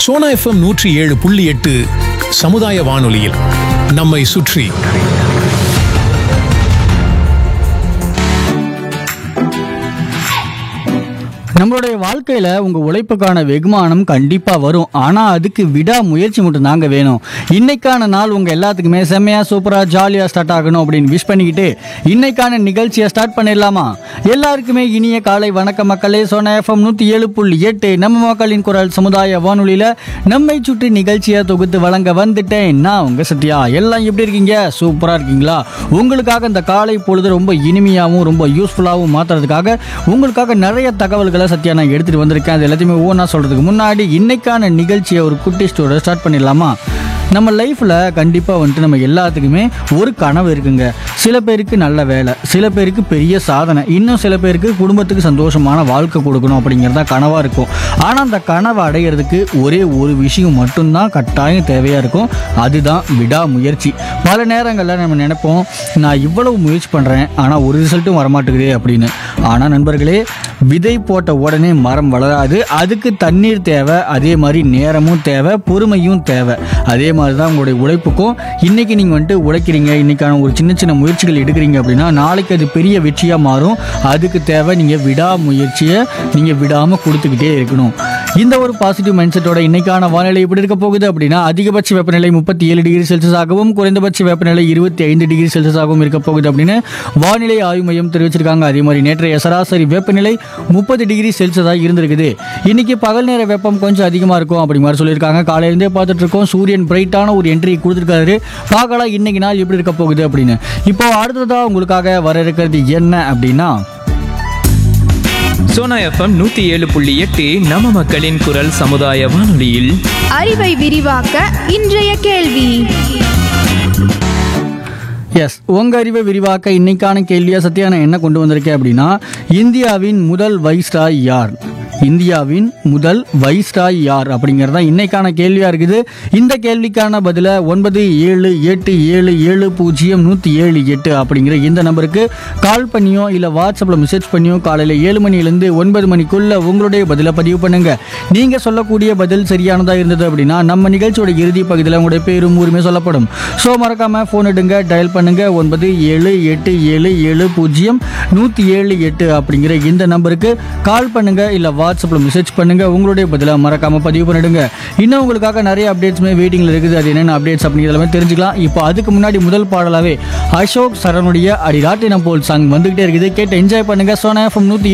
Sona FM நூற்றி ஏழு புள்ளி எட்டு சமுதாய வானொலியில் நம்மை சுற்றி நம்மளுடைய வாழ்க்கையில உங்க உழைப்புக்கான வெகுமானம் கண்டிப்பா வரும் ஆனா அதுக்கு விடா முயற்சி மட்டும் தாங்க வேணும் இன்னைக்கான நாள் உங்க எல்லாத்துக்குமே செம்மையா சூப்பரா ஜாலியா ஸ்டார்ட் ஆகணும் அப்படின்னு விஷ் பண்ணிக்கிட்டு இன்னைக்கான நிகழ்ச்சியை ஸ்டார்ட் பண்ணிடலாமா எல்லாருக்குமே இனிய காலை வணக்க மக்களே சோனா எஃப்எம் நூத்தி ஏழு புள்ளி எட்டு நம்ம மக்களின் குரல் சமுதாய வானொலியில நம்மை சுற்றி நிகழ்ச்சியை தொகுத்து வழங்க வந்துட்டேன் நான் உங்க சத்யா எல்லாம் எப்படி இருக்கீங்க சூப்பரா இருக்கீங்களா உங்களுக்காக இந்த காலை பொழுது ரொம்ப இனிமையாகவும் ரொம்ப யூஸ்ஃபுல்லாகவும் மாத்துறதுக்காக உங்களுக்காக நிறைய தகவல்களை சத்யா நான் எடுத்துட்டு வந்திருக்கேன் அது எல்லாத்தையுமே ஒவ்வொன்றா சொல்றதுக்கு முன்னாடி இன்னைக்கான நிகழ்ச்சியை ஒரு குட்டி ஸ்டோரை ஸ்டார்ட் பண்ணிடலாமா நம்ம லைஃப்பில் கண்டிப்பாக வந்துட்டு நம்ம எல்லாத்துக்குமே ஒரு கனவு இருக்குங்க சில பேருக்கு நல்ல வேலை சில பேருக்கு பெரிய சாதனை இன்னும் சில பேருக்கு குடும்பத்துக்கு சந்தோஷமான வாழ்க்கை கொடுக்கணும் அப்படிங்கிறதா கனவாக இருக்கும் ஆனால் அந்த கனவை அடையிறதுக்கு ஒரே ஒரு விஷயம் மட்டும்தான் கட்டாயம் தேவையாக இருக்கும் அதுதான் விடாமுயற்சி பல நேரங்களில் நம்ம நினைப்போம் நான் இவ்வளவு முயற்சி பண்ணுறேன் ஆனால் ஒரு ரிசல்ட்டும் வரமாட்டேங்குதே அப்படின்னு ஆனால் நண்பர்களே விதை போட்ட உடனே மரம் வளராது அதுக்கு தண்ணீர் தேவை அதே மாதிரி நேரமும் தேவை பொறுமையும் தேவை அதே மாதிரி தான் உங்களுடைய உழைப்புக்கும் இன்னைக்கு நீங்கள் வந்துட்டு உழைக்கிறீங்க இன்னைக்கான ஒரு சின்ன சின்ன முயற்சிகள் எடுக்கிறீங்க அப்படின்னா நாளைக்கு அது பெரிய வெற்றியாக மாறும் அதுக்கு தேவை நீங்கள் விடாமுயற்சியை நீங்கள் விடாமல் கொடுத்துக்கிட்டே இருக்கணும் இந்த ஒரு பாசிட்டிவ் மைண்ட் செட்டோட இன்னைக்கான வானிலை எப்படி இருக்க போகுது அப்படின்னா அதிகபட்ச வெப்பநிலை முப்பத்தி ஏழு டிகிரி செல்சியஸ் ஆகவும் குறைந்தபட்ச வெப்பநிலை இருபத்தி ஐந்து டிகிரி செல்சியஸ் ஆகவும் இருக்க போகுது அப்படின்னு வானிலை ஆய்வு மையம் தெரிவிச்சிருக்காங்க அதே மாதிரி நேற்றைய சராசரி வெப்பநிலை முப்பது டிகிரி செல்சியஸாக இருந்திருக்குது இன்னைக்கு பகல் நேர வெப்பம் கொஞ்சம் அதிகமாக இருக்கும் அப்படி மாதிரி சொல்லியிருக்காங்க காலையிலேருந்தே பார்த்துட்டு இருக்கோம் சூரியன் பிரைட்டான ஒரு என்ட்ரி கொடுத்துருக்காரு பார்க்கலாம் இன்னைக்கு நாள் எப்படி இருக்க போகுது அப்படின்னு இப்போ அடுத்ததாக உங்களுக்காக வர இருக்கிறது என்ன அப்படின்னா சோனா எஃப்எம் நூத்தி ஏழு புள்ளி எட்டு நம்ம மக்களின் குரல் சமுதாய வானொலியில் அறிவை விரிவாக்க இன்றைய கேள்வி எஸ் உங்க அறிவை விரிவாக்க இன்னைக்கான கேள்வியா சத்யா நான் என்ன கொண்டு வந்திருக்கேன் அப்படின்னா இந்தியாவின் முதல் வைஸ்ராய் யார் இந்தியாவின் முதல் வைஸ்ராய் யார் அப்படிங்கிறது தான் இன்னைக்கான கேள்வியா இருக்குது இந்த கேள்விக்கான பதில ஒன்பது ஏழு எட்டு ஏழு ஏழு பூஜ்ஜியம் நூற்றி ஏழு எட்டு அப்படிங்கிற இந்த நம்பருக்கு கால் பண்ணியோ இல்லை வாட்ஸ்அப்பில் மெசேஜ் பண்ணியோ காலையில் ஏழு மணிலேருந்து ஒன்பது மணிக்குள்ள உங்களுடைய பதிலை பதிவு பண்ணுங்க நீங்க சொல்லக்கூடிய பதில் சரியானதா இருந்தது அப்படின்னா நம்ம நிகழ்ச்சியோட இறுதி பகுதியில் உங்களுடைய பேரும் ஊருமே சொல்லப்படும் ஸோ மறக்காம ஃபோன் எடுங்க டயல் பண்ணுங்க ஒன்பது ஏழு எட்டு ஏழு ஏழு பூஜ்ஜியம் நூற்றி ஏழு எட்டு அப்படிங்கிற இந்த நம்பருக்கு கால் பண்ணுங்க இல்லை வாட்ஸ்அப்பில் மெசேஜ் பண்ணுங்க உங்களுடைய பதிலாக மறக்காம பதிவு பண்ணிடுங்க இன்னும் உங்களுக்காக நிறைய அப்டேட்ஸுமே வெயிட்டிங்கில் இருக்குது அது என்னென்ன அப்டேட்ஸ் அப்படிங்கிறத தெரிஞ்சுக்கலாம் இப்போ அதுக்கு முன்னாடி முதல் பாடலாவே அசோக் சரணுடைய அடி ராட்டினம் போல் சாங் வந்துகிட்டே இருக்குது கேட்டு என்ஜாய் பண்ணுங்க சோனா எஃப்எம் நூற்றி